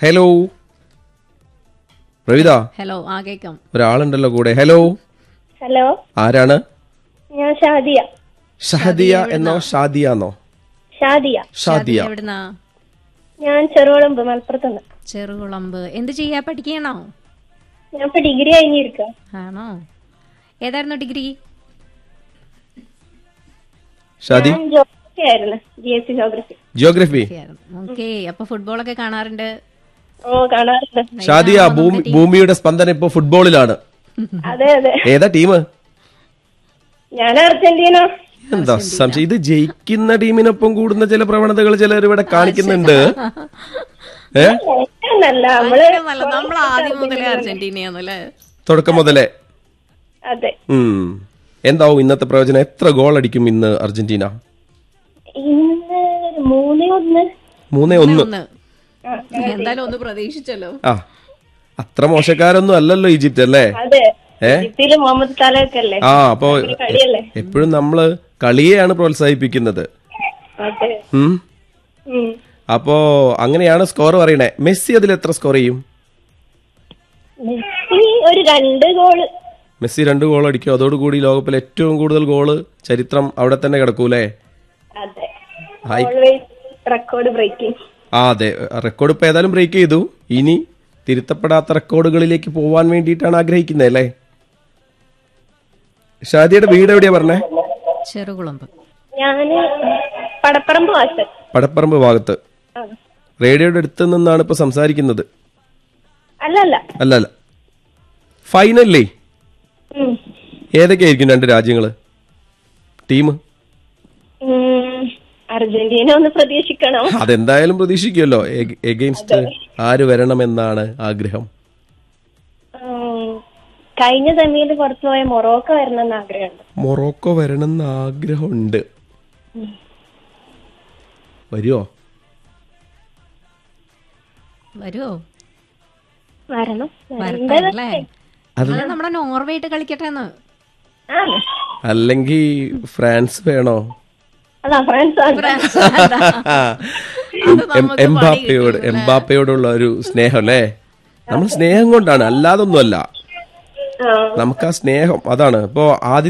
Hello Pravitha hello ആ കേക്കാം ഒരാളുണ്ടല്ലോ കൂടെ ഹലോ ഹലോ ആരാണ് ഞാൻ ഷാദിയ ഷഹദിയ എന്നോ ഷാദിയ എന്നോ ഷാദിയ ഷാദിയ എവിടുന്നാ ഞാൻ ചെറുകുളമ്പ് മലപ്പുറത്തുനിന്ന് ചെറുകുളമ്പ് എന്ത് ചെയ്യാ പഠിക്കണോ ഞാൻ ഇപ്പൊ ഡിഗ്രി കഴിഞ്ഞിരിക്ക ആണോ ഏതായിരുന്നു ഡിഗ്രി ഷാദി ഞാൻ ജോഗ്രഫി ആയിരുന്നു G S C geography geography okay അപ്പൊ ഫുട്ബോളൊക്കെ കാണാറുണ്ട് ഓ കാണാറുണ്ട് ഷാദിയ ഭൂമി ഭൂമിയുടെ സ്പന്ദനം ഇപ്പൊ ഫുട്ബോളിലാണ് അതെ അതെ ഏതാ ടീം ഞാൻ അർജന്റീന എന്താ സംശയം ഇത് ജയിക്കുന്ന ടീമിനൊപ്പം കൂടുന്ന ചില പ്രവണതകൾ ചിലർ ഇവിടെ കാണിക്കുന്നുണ്ട് ഏ എന്നല്ല നമ്മള് നല്ല നമ്മൾ ആദ്യം മുതലേ അർജന്റീനയാന്നല്ലേ തുടക്കം മുതലേ അതെ ഉം. എന്താവും ഇന്നത്തെ പ്രവചനം എത്ര ഗോൾ അടിക്കും ഇന്ന് അർജന്റീന ഇന്ന് ഒരു മൂന്നേ ഒന്ന് മൂന്നേ ഒന്ന് ഒന്ന് ആ, എന്തായാലും ഒന്ന് പ്രതീക്ഷിച്ചല്ലോ ആ അത്ര മോശക്കാരൊന്നും അല്ലല്ലോ ഈജിപ്ത് അല്ലേ അതെ ഏ? ഇതില് മുഹമ്മദ് സാലൊക്കെ അല്ലേ ആ അപ്പോ ഒരു കളിയല്ലേ എപ്പോഴും നമ്മള് കളിയെയാണ് പ്രോത്സാഹിപ്പിക്കുന്നത് അതെ ഉം. ഉം. അപ്പോ അങ്ങനെയാണ് സ്കോർ പറയണേ മെസ്സി അതിൽ എത്ര സ്കോർ ചെയ്യും മെസ്സി ഒരു രണ്ട് ഗോള് മെസ്സി രണ്ട് ഗോൾ അടിക്കും അതോടുകൂടി ലോകത്തിലെ ഏറ്റവും കൂടുതൽ ഗോള് ചരിത്രം അവിടെ തന്നെ കിടക്കൂലേ അതെ ഹായ് ഓൾവേസ് റെക്കോർഡ് ബ്രേക്കിംഗ് ആ അതെ റെക്കോർഡ് ഇപ്പൊ ഏതായാലും ബ്രേക്ക് ചെയ്തു ഇനി തിരുത്തപ്പെടാത്ത റെക്കോർഡുകളിലേക്ക് പോവാൻ വേണ്ടിയിട്ടാണ് ആഗ്രഹിക്കുന്നത് അല്ലേ ഷാദിയുടെ വീട് എവിടെയാ പറഞ്ഞേ ചെറുകുളമ്പ് ഞാന് പടപ്പറമ്പ് വാസൻ പടപ്പറമ്പ് ഭാഗത്ത് ആ. റേഡിയോയുടെ അടുത്ത് നിന്നാണ് ഇപ്പൊ സംസാരിക്കുന്നത് അല്ല അല്ല അല്ല അല്ല ഫൈനലിലേ ഉം. ഏതൊക്കെയായിരിക്കും രണ്ട് രാജ്യങ്ങള് ടീം ഉം. അർജന്റീന ഒന്ന് പ്രതീക്ഷിക്കണം അതെന്തായാലും പ്രതീക്ഷിക്കുമല്ലോ എഗെയിൻസ്റ്റ് ആര് വരണമെന്നാണ് ആഗ്രഹം ഉം. കഴിഞ്ഞ സെമിയിൽ പുറത്തു പോയ മൊറോക്ക വരണമെന്ന് ആഗ്രഹമുണ്ട് മൊറോക്കോ വരണമെന്ന് ആഗ്രഹമുണ്ട് വരുമോ വരുവോ വരണം വരട്ടെ അല്ലേ അത് നമ്മുടെ നോർവേ ആയിട്ട് കളിക്കട്ടെ എന്ന് ആ അല്ലെങ്കിൽ ഫ്രാൻസ് വേണോ അതാ ഫ്രാൻസ് ആണ് എം- എംബാപ്പയോട് എംബാപ്പയോടുള്ള ഒരു സ്നേഹം അല്ലേ നമ്മൾ സ്നേഹം കൊണ്ടാണ് അല്ലാതൊന്നുമല്ല ആ നമുക്ക് ആ സ്നേഹം അതാണ് ഇപ്പോ ആദ്യ